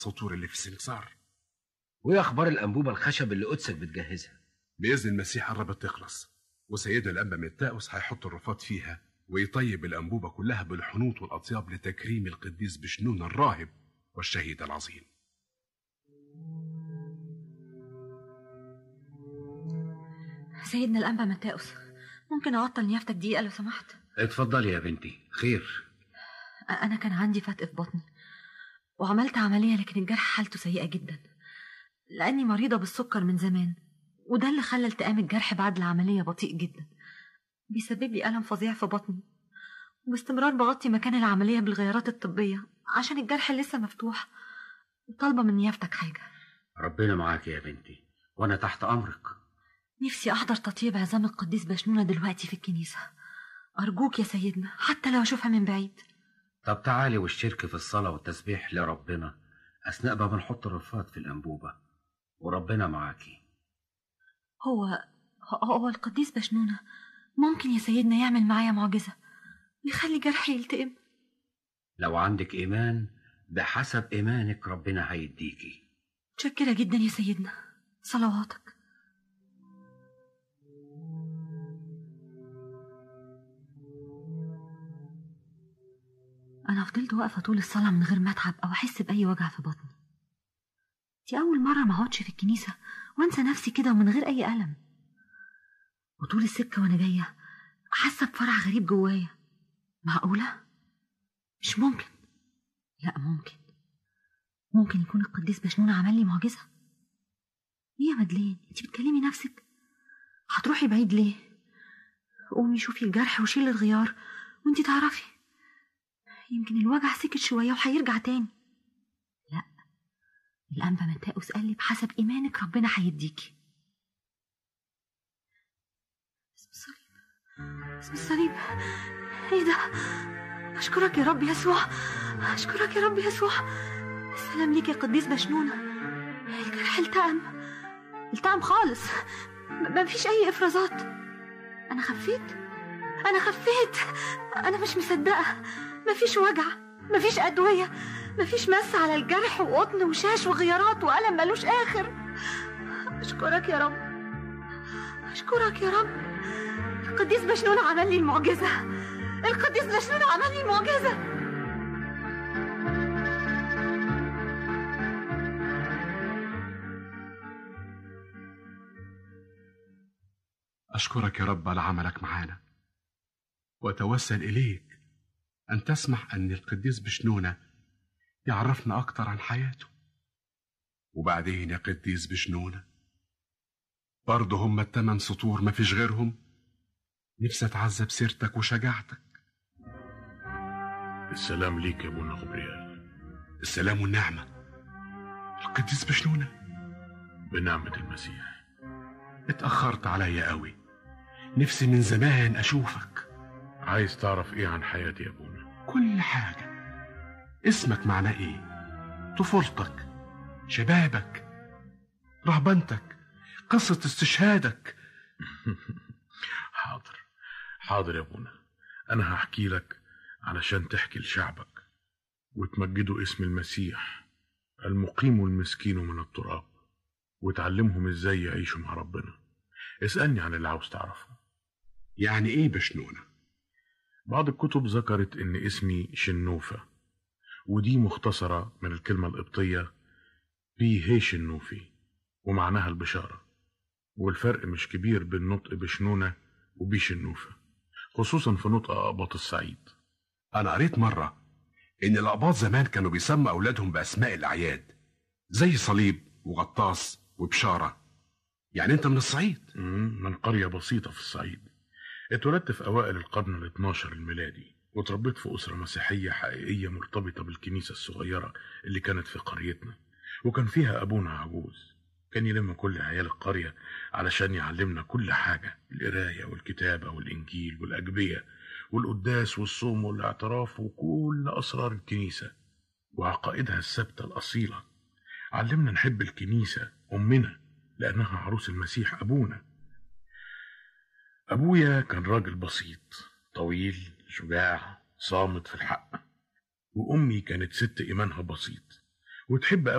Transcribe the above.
السطور اللي في السنكسار وايه اخبار الانبوبه الخشب اللي قدسك بتجهزها باذن المسيح قربت تخلص وسيدنا الانبا متاوس هيحط الرفات فيها ويطيب الانبوبه كلها بالحنوط والاطياب لتكريم القديس بشنون الراهب والشهيد العظيم سيدنا الأنبا متاوس ممكن أعطل نيافتك دقيقة لو سمحت اتفضلي يا بنتي خير أنا كان عندي فتق في بطني وعملت عملية لكن الجرح حالته سيئة جدا لأني مريضة بالسكر من زمان وده اللي خلى التئام الجرح بعد العملية بطيء جدا بيسبب لي ألم فظيع في بطني وباستمرار بغطي مكان العملية بالغيارات الطبية عشان الجرح لسه مفتوح وطالبة من نيافتك حاجة ربنا معاك يا بنتي وانا تحت امرك نفسي أحضر تطيب عظام القديس بشنونة دلوقتي في الكنيسة أرجوك يا سيدنا حتى لو أشوفها من بعيد طب تعالي واشتركي في الصلاة والتسبيح لربنا أثناء ما بنحط الرفات في الأنبوبة وربنا معاكي هو هو القديس بشنونة ممكن يا سيدنا يعمل معايا معجزة ويخلي جرحي يلتئم لو عندك إيمان بحسب إيمانك ربنا هيديكي متشكرة جدا يا سيدنا صلواتك أنا فضلت واقفة طول الصلاة من غير ما أتعب أو أحس بأي وجع في بطني دي أول مرة ما أقعدش في الكنيسة وأنسى نفسي كده ومن غير أي ألم وطول السكة وأنا جاية حاسة بفرح غريب جوايا معقولة؟ مش ممكن لا ممكن ممكن يكون القديس بشنون عمل لي معجزة ايه يا مدلين انت بتكلمي نفسك هتروحي بعيد ليه قومي شوفي الجرح وشيلي الغيار وانت تعرفي يمكن الوجع سكت شوية وهيرجع تاني لا الأنبا متاوس قال لي بحسب إيمانك ربنا هيديكي اسم الصليب اسم الصليب ايه ده أشكرك يا رب يسوع أشكرك يا رب يسوع السلام ليك يا قديس بشنونة الجرح التأم التأم خالص م- مفيش أي إفرازات أنا خفيت أنا خفيت أنا مش مصدقة مفيش وجع مفيش أدوية مفيش مس على الجرح وقطن وشاش وغيارات وألم ملوش آخر أشكرك يا رب أشكرك يا رب القديس بشنون عمل لي المعجزة القديس بشنون عمل لي المعجزة أشكرك يا رب على عملك معانا وأتوسل إليك أن تسمح أن القديس بشنونة يعرفنا أكتر عن حياته وبعدين يا قديس بشنونة برضه هم التمن سطور ما فيش غيرهم نفسي أتعذب سيرتك وشجاعتك السلام ليك يا ابونا غبريال السلام والنعمة القديس بشنونة بنعمة المسيح اتأخرت عليا قوي نفسي من زمان أشوفك عايز تعرف ايه عن حياتي يا ابونا كل حاجة اسمك معناه ايه طفولتك شبابك رهبنتك قصة استشهادك حاضر حاضر يا ابونا انا هحكي لك علشان تحكي لشعبك وتمجدوا اسم المسيح المقيم المسكين من التراب وتعلمهم ازاي يعيشوا مع ربنا اسألني عن اللي عاوز تعرفه يعني ايه بشنونة بعض الكتب ذكرت ان اسمي شنوفة ودي مختصرة من الكلمة القبطية بي هي شنوفي ومعناها البشارة والفرق مش كبير بين نطق بشنونة وبي شنوفة خصوصا في نطق أقباط الصعيد أنا قريت مرة إن الأقباط زمان كانوا بيسموا أولادهم بأسماء الأعياد زي صليب وغطاس وبشارة يعني أنت من الصعيد مم، من قرية بسيطة في الصعيد اتولدت في أوائل القرن ال 12 الميلادي وتربيت في أسرة مسيحية حقيقية مرتبطة بالكنيسة الصغيرة اللي كانت في قريتنا وكان فيها أبونا عجوز كان يلم كل عيال القرية علشان يعلمنا كل حاجة القراية والكتابة والإنجيل والأجبية والقداس والصوم والاعتراف وكل أسرار الكنيسة وعقائدها الثابتة الأصيلة علمنا نحب الكنيسة أمنا لأنها عروس المسيح أبونا أبويا كان راجل بسيط طويل شجاع صامت في الحق وأمي كانت ست إيمانها بسيط وتحب